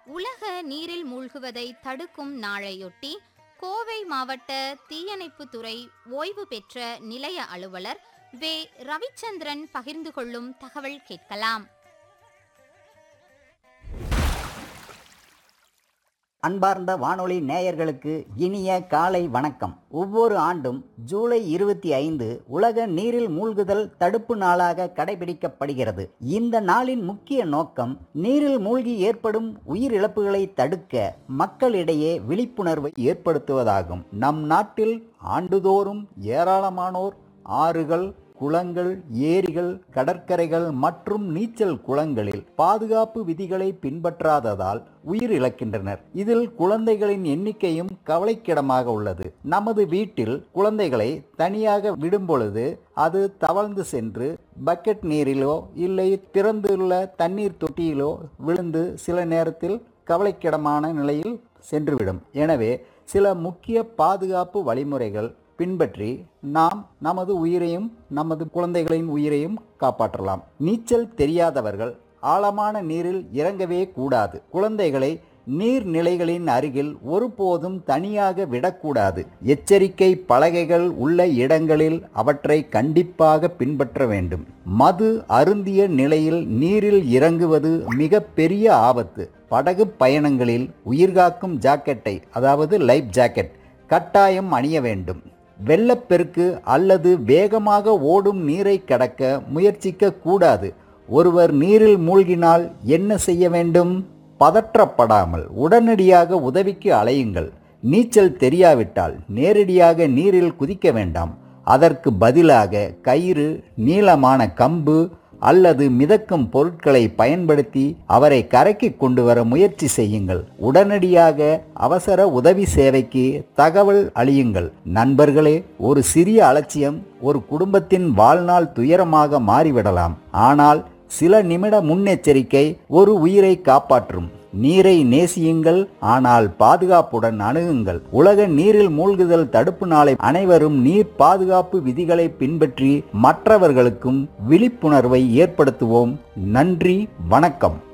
உலக நீரில் மூழ்குவதை தடுக்கும் நாளையொட்டி கோவை மாவட்ட தீயணைப்புத்துறை ஓய்வு பெற்ற நிலைய அலுவலர் வே ரவிச்சந்திரன் பகிர்ந்து கொள்ளும் தகவல் கேட்கலாம் அன்பார்ந்த வானொலி நேயர்களுக்கு இனிய காலை வணக்கம் ஒவ்வொரு ஆண்டும் ஜூலை இருபத்தி ஐந்து உலக நீரில் மூழ்குதல் தடுப்பு நாளாக கடைபிடிக்கப்படுகிறது இந்த நாளின் முக்கிய நோக்கம் நீரில் மூழ்கி ஏற்படும் உயிரிழப்புகளை தடுக்க மக்களிடையே விழிப்புணர்வை ஏற்படுத்துவதாகும் நம் நாட்டில் ஆண்டுதோறும் ஏராளமானோர் ஆறுகள் குளங்கள் ஏரிகள் கடற்கரைகள் மற்றும் நீச்சல் குளங்களில் பாதுகாப்பு விதிகளை பின்பற்றாததால் உயிரிழக்கின்றனர் இதில் குழந்தைகளின் எண்ணிக்கையும் கவலைக்கிடமாக உள்ளது நமது வீட்டில் குழந்தைகளை தனியாக விடும் பொழுது அது தவழ்ந்து சென்று பக்கெட் நீரிலோ இல்லை திறந்துள்ள தண்ணீர் தொட்டியிலோ விழுந்து சில நேரத்தில் கவலைக்கிடமான நிலையில் சென்றுவிடும் எனவே சில முக்கிய பாதுகாப்பு வழிமுறைகள் பின்பற்றி நாம் நமது உயிரையும் நமது குழந்தைகளின் உயிரையும் காப்பாற்றலாம் நீச்சல் தெரியாதவர்கள் ஆழமான நீரில் இறங்கவே கூடாது குழந்தைகளை நீர்நிலைகளின் அருகில் ஒருபோதும் தனியாக விடக்கூடாது எச்சரிக்கை பலகைகள் உள்ள இடங்களில் அவற்றை கண்டிப்பாக பின்பற்ற வேண்டும் மது அருந்திய நிலையில் நீரில் இறங்குவது மிக பெரிய ஆபத்து படகு பயணங்களில் உயிர்காக்கும் ஜாக்கெட்டை அதாவது லைஃப் ஜாக்கெட் கட்டாயம் அணிய வேண்டும் வெள்ளப்பெருக்கு அல்லது வேகமாக ஓடும் நீரை கடக்க முயற்சிக்க கூடாது ஒருவர் நீரில் மூழ்கினால் என்ன செய்ய வேண்டும் பதற்றப்படாமல் உடனடியாக உதவிக்கு அலையுங்கள் நீச்சல் தெரியாவிட்டால் நேரடியாக நீரில் குதிக்க வேண்டாம் அதற்கு பதிலாக கயிறு நீளமான கம்பு அல்லது மிதக்கும் பொருட்களை பயன்படுத்தி அவரை கரைக்கு கொண்டு வர முயற்சி செய்யுங்கள் உடனடியாக அவசர உதவி சேவைக்கு தகவல் அளியுங்கள் நண்பர்களே ஒரு சிறிய அலட்சியம் ஒரு குடும்பத்தின் வாழ்நாள் துயரமாக மாறிவிடலாம் ஆனால் சில நிமிட முன்னெச்சரிக்கை ஒரு உயிரை காப்பாற்றும் நீரை நேசியுங்கள் ஆனால் பாதுகாப்புடன் அணுகுங்கள் உலக நீரில் மூழ்குதல் தடுப்பு நாளை அனைவரும் நீர் பாதுகாப்பு விதிகளை பின்பற்றி மற்றவர்களுக்கும் விழிப்புணர்வை ஏற்படுத்துவோம் நன்றி வணக்கம்